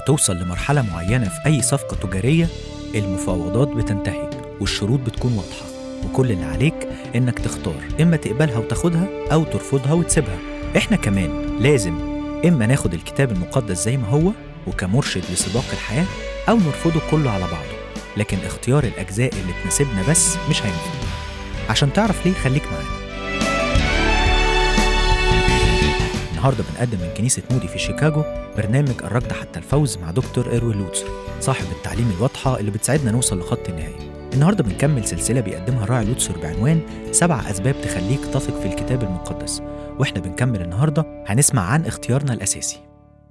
توصل لمرحلة معينة في أي صفقة تجارية المفاوضات بتنتهي والشروط بتكون واضحة وكل اللي عليك إنك تختار إما تقبلها وتاخدها أو ترفضها وتسيبها إحنا كمان لازم إما ناخد الكتاب المقدس زي ما هو وكمرشد لسباق الحياة أو نرفضه كله على بعضه لكن اختيار الأجزاء اللي تناسبنا بس مش هينفع عشان تعرف ليه خليك معانا النهارده بنقدم من كنيسة مودي في شيكاغو برنامج الركض حتى الفوز مع دكتور إيروين لوتسر صاحب التعليم الواضحة اللي بتساعدنا نوصل لخط النهاية النهارده بنكمل سلسلة بيقدمها الراعي لوتسر بعنوان سبع أسباب تخليك تثق في الكتاب المقدس واحنا بنكمل النهارده هنسمع عن اختيارنا الأساسي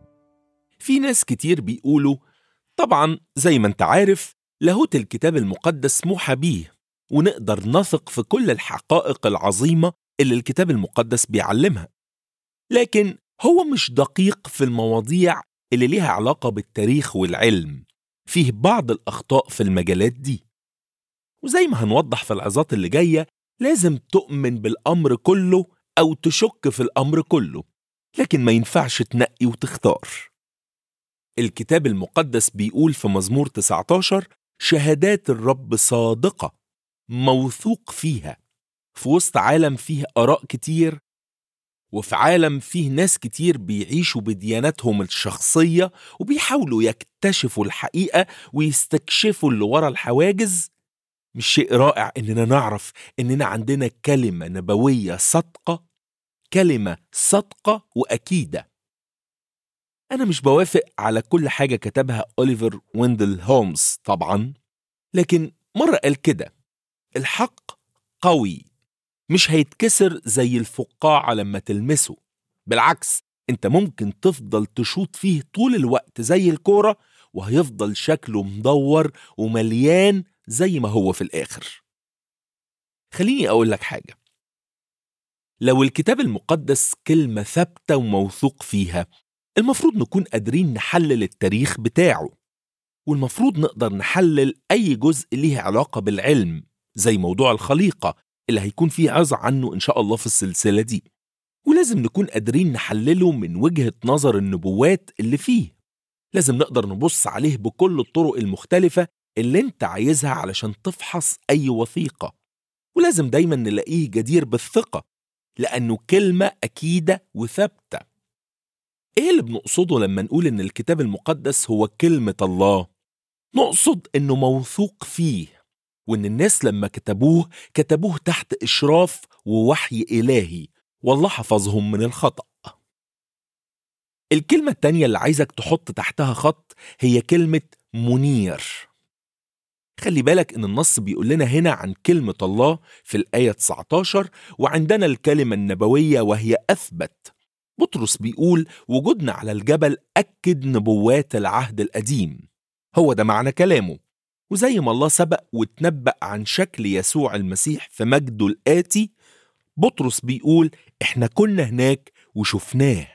في ناس كتير بيقولوا طبعا زي ما انت عارف لاهوت الكتاب المقدس موحى بيه ونقدر نثق في كل الحقائق العظيمة اللي الكتاب المقدس بيعلمها لكن هو مش دقيق في المواضيع اللي ليها علاقة بالتاريخ والعلم فيه بعض الأخطاء في المجالات دي وزي ما هنوضح في العظات اللي جاية لازم تؤمن بالأمر كله أو تشك في الأمر كله لكن ما ينفعش تنقي وتختار الكتاب المقدس بيقول في مزمور 19 شهادات الرب صادقة موثوق فيها في وسط عالم فيه آراء كتير وفي عالم فيه ناس كتير بيعيشوا بدياناتهم الشخصية وبيحاولوا يكتشفوا الحقيقة ويستكشفوا اللي ورا الحواجز مش شيء رائع إننا نعرف إننا عندنا كلمة نبوية صادقة كلمة صادقة وأكيدة أنا مش بوافق على كل حاجة كتبها أوليفر ويندل هولمز طبعا لكن مرة قال كده الحق قوي مش هيتكسر زي الفقاعة لما تلمسه بالعكس انت ممكن تفضل تشوط فيه طول الوقت زي الكورة وهيفضل شكله مدور ومليان زي ما هو في الآخر خليني أقول لك حاجة لو الكتاب المقدس كلمة ثابتة وموثوق فيها المفروض نكون قادرين نحلل التاريخ بتاعه والمفروض نقدر نحلل أي جزء ليه علاقة بالعلم زي موضوع الخليقة اللي هيكون فيه عظة عنه إن شاء الله في السلسلة دي ولازم نكون قادرين نحلله من وجهة نظر النبوات اللي فيه لازم نقدر نبص عليه بكل الطرق المختلفة اللي انت عايزها علشان تفحص أي وثيقة ولازم دايما نلاقيه جدير بالثقة لأنه كلمة أكيدة وثابتة إيه اللي بنقصده لما نقول إن الكتاب المقدس هو كلمة الله؟ نقصد إنه موثوق فيه وإن الناس لما كتبوه كتبوه تحت إشراف ووحي إلهي والله حفظهم من الخطأ الكلمة التانية اللي عايزك تحط تحتها خط هي كلمة منير خلي بالك إن النص بيقول لنا هنا عن كلمة الله في الآية 19 وعندنا الكلمة النبوية وهي أثبت بطرس بيقول وجودنا على الجبل أكد نبوات العهد القديم هو ده معنى كلامه وزي ما الله سبق وتنبأ عن شكل يسوع المسيح في مجده الآتي بطرس بيقول إحنا كنا هناك وشفناه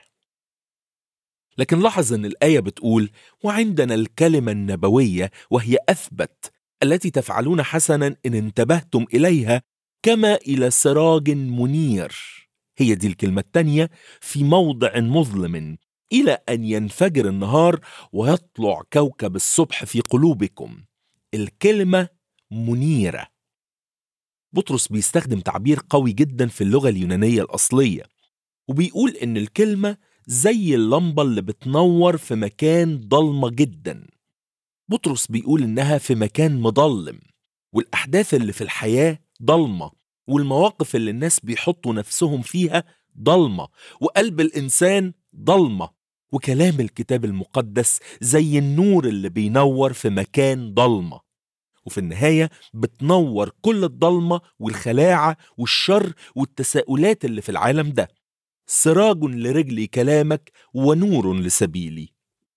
لكن لاحظ أن الآية بتقول وعندنا الكلمة النبوية وهي أثبت التي تفعلون حسنا إن انتبهتم إليها كما إلى سراج منير هي دي الكلمة التانية في موضع مظلم إلى أن ينفجر النهار ويطلع كوكب الصبح في قلوبكم الكلمة منيرة بطرس بيستخدم تعبير قوي جدا في اللغة اليونانية الأصلية وبيقول إن الكلمة زي اللمبة اللي بتنور في مكان ضلمة جدا بطرس بيقول إنها في مكان مضلم والأحداث اللي في الحياة ضلمة والمواقف اللي الناس بيحطوا نفسهم فيها ضلمة وقلب الإنسان ضلمة وكلام الكتاب المقدس زي النور اللي بينور في مكان ضلمة وفي النهاية بتنور كل الضلمة والخلاعة والشر والتساؤلات اللي في العالم ده سراج لرجلي كلامك ونور لسبيلي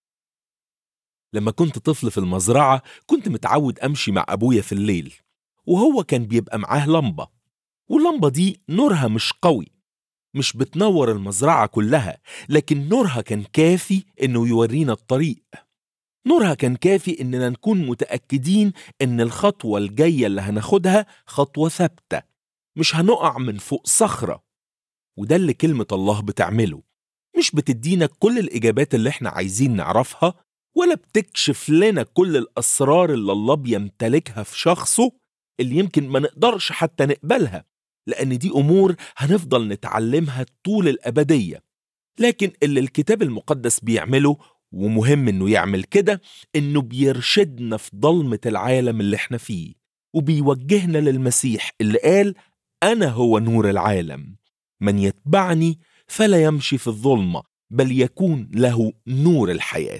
لما كنت طفل في المزرعة كنت متعود أمشي مع أبويا في الليل وهو كان بيبقى معاه لمبة واللمبة دي نورها مش قوي مش بتنور المزرعة كلها لكن نورها كان كافي إنه يورينا الطريق نورها كان كافي إننا نكون متأكدين إن الخطوة الجاية اللي هناخدها خطوة ثابتة مش هنقع من فوق صخرة وده اللي كلمة الله بتعمله مش بتدينا كل الإجابات اللي احنا عايزين نعرفها ولا بتكشف لنا كل الأسرار اللي الله بيمتلكها في شخصه اللي يمكن ما نقدرش حتى نقبلها لأن دي أمور هنفضل نتعلمها طول الأبدية لكن اللي الكتاب المقدس بيعمله ومهم إنه يعمل كده إنه بيرشدنا في ضلمة العالم اللي احنا فيه وبيوجهنا للمسيح اللي قال أنا هو نور العالم من يتبعني فلا يمشي في الظلمة بل يكون له نور الحياة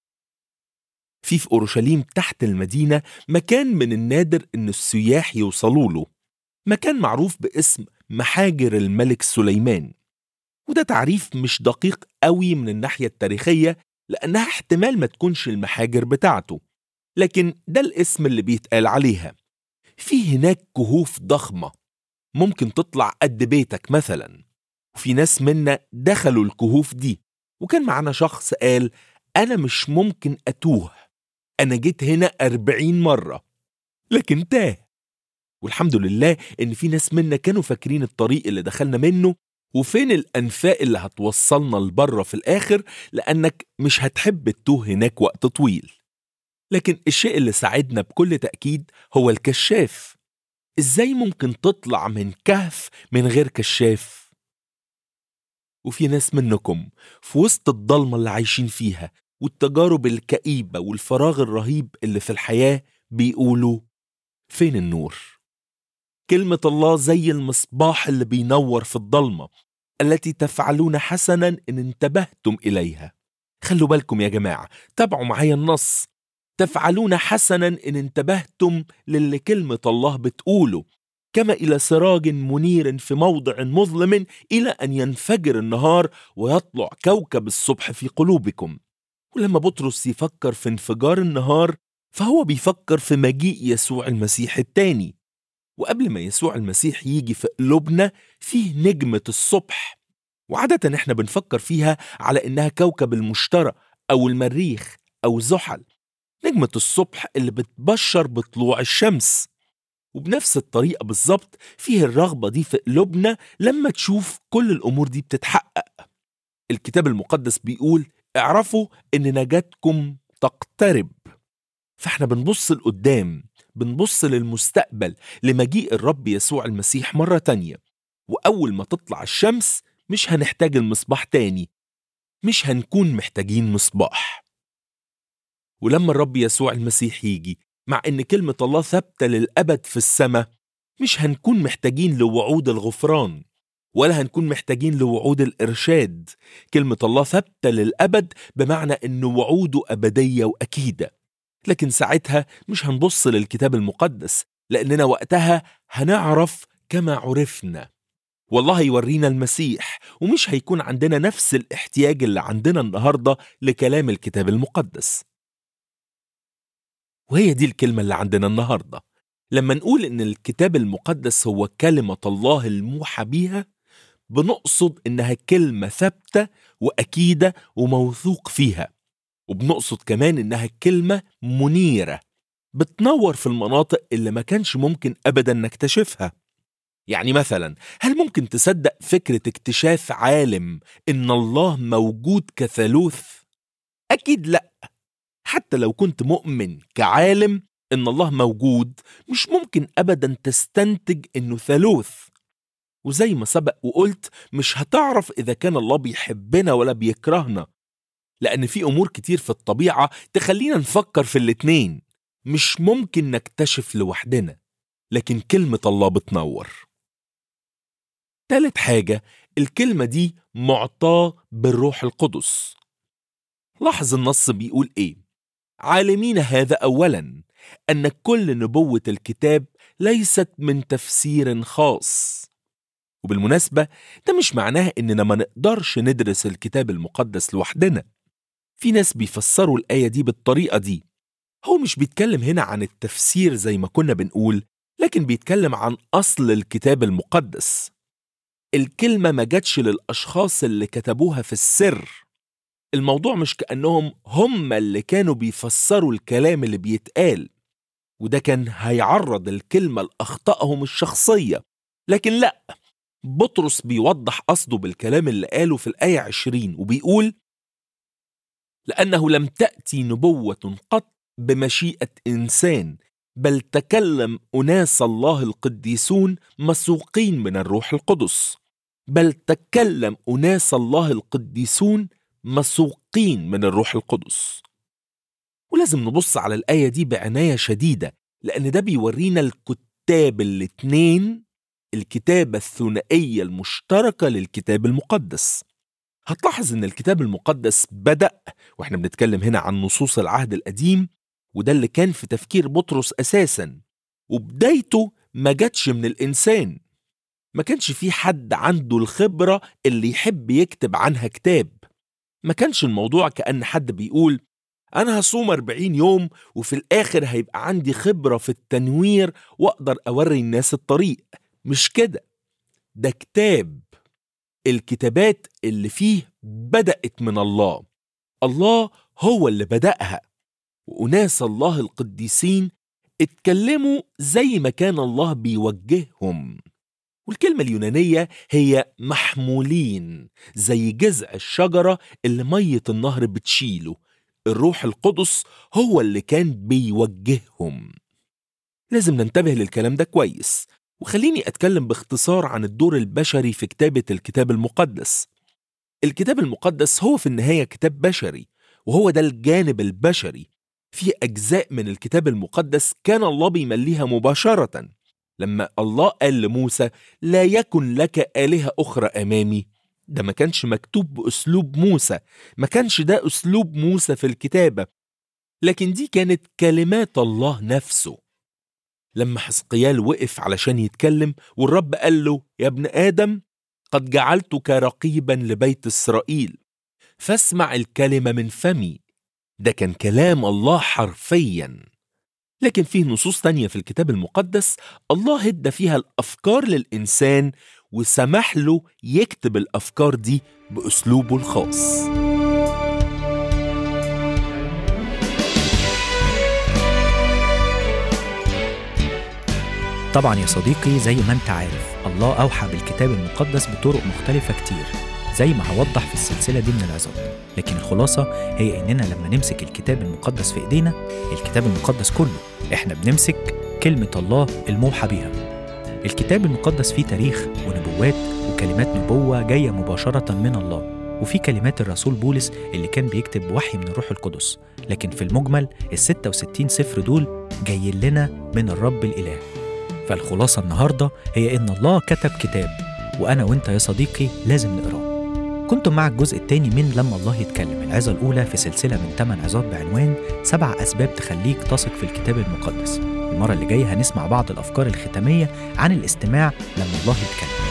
في في أورشليم تحت المدينة مكان من النادر إن السياح يوصلوا له مكان معروف باسم محاجر الملك سليمان وده تعريف مش دقيق قوي من الناحية التاريخية لأنها احتمال ما تكونش المحاجر بتاعته لكن ده الاسم اللي بيتقال عليها في هناك كهوف ضخمة ممكن تطلع قد بيتك مثلا وفي ناس منا دخلوا الكهوف دي وكان معانا شخص قال أنا مش ممكن أتوه أنا جيت هنا أربعين مرة لكن تاه والحمد لله إن في ناس منا كانوا فاكرين الطريق اللي دخلنا منه وفين الأنفاق اللي هتوصلنا لبره في الآخر لأنك مش هتحب تتوه هناك وقت طويل لكن الشيء اللي ساعدنا بكل تأكيد هو الكشاف إزاي ممكن تطلع من كهف من غير كشاف وفي ناس منكم في وسط الضلمة اللي عايشين فيها والتجارب الكئيبة والفراغ الرهيب اللي في الحياة بيقولوا فين النور؟ كلمة الله زي المصباح اللي بينور في الضلمة التي تفعلون حسنا إن انتبهتم إليها خلوا بالكم يا جماعة تابعوا معايا النص تفعلون حسنا إن انتبهتم للي كلمة الله بتقوله كما إلى سراج منير في موضع مظلم إلى أن ينفجر النهار ويطلع كوكب الصبح في قلوبكم ولما بطرس يفكر في انفجار النهار فهو بيفكر في مجيء يسوع المسيح التاني وقبل ما يسوع المسيح يجي في قلوبنا فيه نجمة الصبح وعادة احنا بنفكر فيها على انها كوكب المشتري او المريخ او زحل نجمة الصبح اللي بتبشر بطلوع الشمس وبنفس الطريقة بالظبط فيه الرغبة دي في قلوبنا لما تشوف كل الأمور دي بتتحقق الكتاب المقدس بيقول اعرفوا ان نجاتكم تقترب فاحنا بنبص لقدام بنبص للمستقبل لمجيء الرب يسوع المسيح مرة تانية وأول ما تطلع الشمس مش هنحتاج المصباح تاني مش هنكون محتاجين مصباح ولما الرب يسوع المسيح يجي مع ان كلمة الله ثابتة للأبد في السماء مش هنكون محتاجين لوعود الغفران ولا هنكون محتاجين لوعود الإرشاد كلمة الله ثابتة للأبد بمعنى أن وعوده أبدية وأكيدة لكن ساعتها مش هنبص للكتاب المقدس لأننا وقتها هنعرف كما عرفنا والله يورينا المسيح ومش هيكون عندنا نفس الاحتياج اللي عندنا النهاردة لكلام الكتاب المقدس وهي دي الكلمة اللي عندنا النهاردة لما نقول إن الكتاب المقدس هو كلمة الله الموحى بيها بنقصد إنها كلمة ثابتة وأكيدة وموثوق فيها وبنقصد كمان إنها كلمة منيرة بتنور في المناطق اللي ما كانش ممكن أبدا نكتشفها يعني مثلا هل ممكن تصدق فكرة اكتشاف عالم إن الله موجود كثالوث؟ أكيد لأ حتى لو كنت مؤمن كعالم إن الله موجود مش ممكن أبدا تستنتج إنه ثالوث وزي ما سبق وقلت مش هتعرف إذا كان الله بيحبنا ولا بيكرهنا لأن في أمور كتير في الطبيعة تخلينا نفكر في الاتنين مش ممكن نكتشف لوحدنا لكن كلمة الله بتنور تالت حاجة الكلمة دي معطاة بالروح القدس لاحظ النص بيقول ايه عالمين هذا اولا ان كل نبوه الكتاب ليست من تفسير خاص وبالمناسبه ده مش معناه اننا ما نقدرش ندرس الكتاب المقدس لوحدنا في ناس بيفسروا الايه دي بالطريقه دي هو مش بيتكلم هنا عن التفسير زي ما كنا بنقول لكن بيتكلم عن اصل الكتاب المقدس الكلمه ما جاتش للاشخاص اللي كتبوها في السر الموضوع مش كأنهم هم اللي كانوا بيفسروا الكلام اللي بيتقال وده كان هيعرض الكلمة لأخطائهم الشخصية لكن لأ بطرس بيوضح قصده بالكلام اللي قاله في الآية 20 وبيقول لأنه لم تأتي نبوة قط بمشيئة إنسان بل تكلم أناس الله القديسون مسوقين من الروح القدس بل تكلم أناس الله القديسون مسوقين من الروح القدس ولازم نبص على الآية دي بعناية شديدة لأن ده بيورينا الكتاب الاتنين الكتابة الثنائية المشتركة للكتاب المقدس هتلاحظ ان الكتاب المقدس بدأ واحنا بنتكلم هنا عن نصوص العهد القديم وده اللي كان في تفكير بطرس اساسا وبدايته ما جاتش من الانسان ما كانش في حد عنده الخبرة اللي يحب يكتب عنها كتاب ما كانش الموضوع كأن حد بيقول أنا هصوم 40 يوم وفي الآخر هيبقى عندي خبرة في التنوير وأقدر أوري الناس الطريق مش كده ده كتاب الكتابات اللي فيه بدأت من الله الله هو اللي بدأها وأناس الله القديسين اتكلموا زي ما كان الله بيوجههم والكلمة اليونانية هي محمولين زي جذع الشجرة اللي مية النهر بتشيله الروح القدس هو اللي كان بيوجههم لازم ننتبه للكلام ده كويس وخليني أتكلم باختصار عن الدور البشري في كتابة الكتاب المقدس الكتاب المقدس هو في النهاية كتاب بشري وهو ده الجانب البشري في أجزاء من الكتاب المقدس كان الله بيمليها مباشرة لما الله قال لموسى لا يكن لك آلهة أخرى أمامي ده ما كانش مكتوب بأسلوب موسى ما كانش ده أسلوب موسى في الكتابة لكن دي كانت كلمات الله نفسه لما حسقيال وقف علشان يتكلم والرب قال له يا ابن آدم قد جعلتك رقيبا لبيت إسرائيل فاسمع الكلمة من فمي ده كان كلام الله حرفيا لكن فيه نصوص تانية في الكتاب المقدس الله ادى فيها الأفكار للإنسان وسمح له يكتب الأفكار دي بأسلوبه الخاص طبعا يا صديقي زي ما انت عارف الله أوحى بالكتاب المقدس بطرق مختلفة كتير زي ما هوضح في السلسلة دي من العظات لكن الخلاصة هي إننا لما نمسك الكتاب المقدس في إيدينا الكتاب المقدس كله إحنا بنمسك كلمة الله الموحى بيها الكتاب المقدس فيه تاريخ ونبوات وكلمات نبوة جاية مباشرة من الله وفي كلمات الرسول بولس اللي كان بيكتب وحي من الروح القدس لكن في المجمل ال 66 سفر دول جايين لنا من الرب الإله فالخلاصة النهاردة هي إن الله كتب كتاب وأنا وإنت يا صديقي لازم نقراه كنتم مع الجزء الثاني من لما الله يتكلم العظة الأولى في سلسلة من 8 عظات بعنوان سبع أسباب تخليك تثق في الكتاب المقدس المرة اللي جاية هنسمع بعض الأفكار الختامية عن الاستماع لما الله يتكلم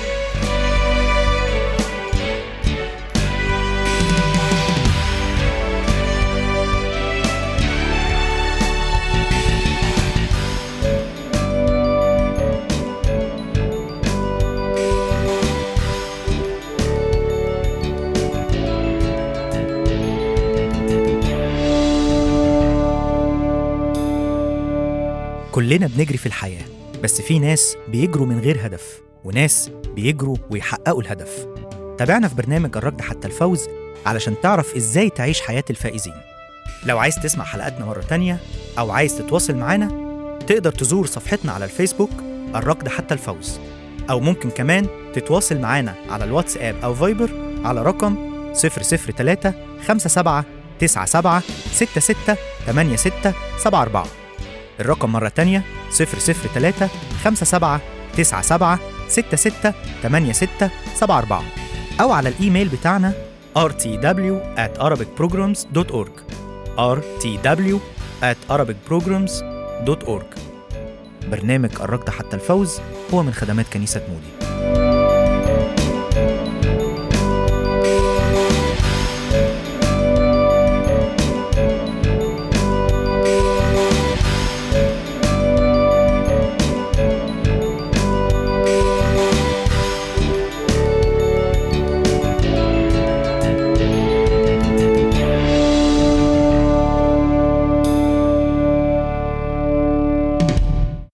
كلنا بنجري في الحياة بس في ناس بيجروا من غير هدف وناس بيجروا ويحققوا الهدف تابعنا في برنامج الركض حتى الفوز علشان تعرف ازاي تعيش حياة الفائزين لو عايز تسمع حلقاتنا مرة تانية أو عايز تتواصل معانا تقدر تزور صفحتنا على الفيسبوك الركض حتى الفوز أو ممكن كمان تتواصل معانا على الواتساب أو فايبر على رقم 003 57 97 66 86 74 الرقم مرة تانية 003 57 97 66 86 74 أو على الإيميل بتاعنا rtw at arabicprograms.org rtw at arabicprograms.org برنامج الركض حتى الفوز هو من خدمات كنيسة مودي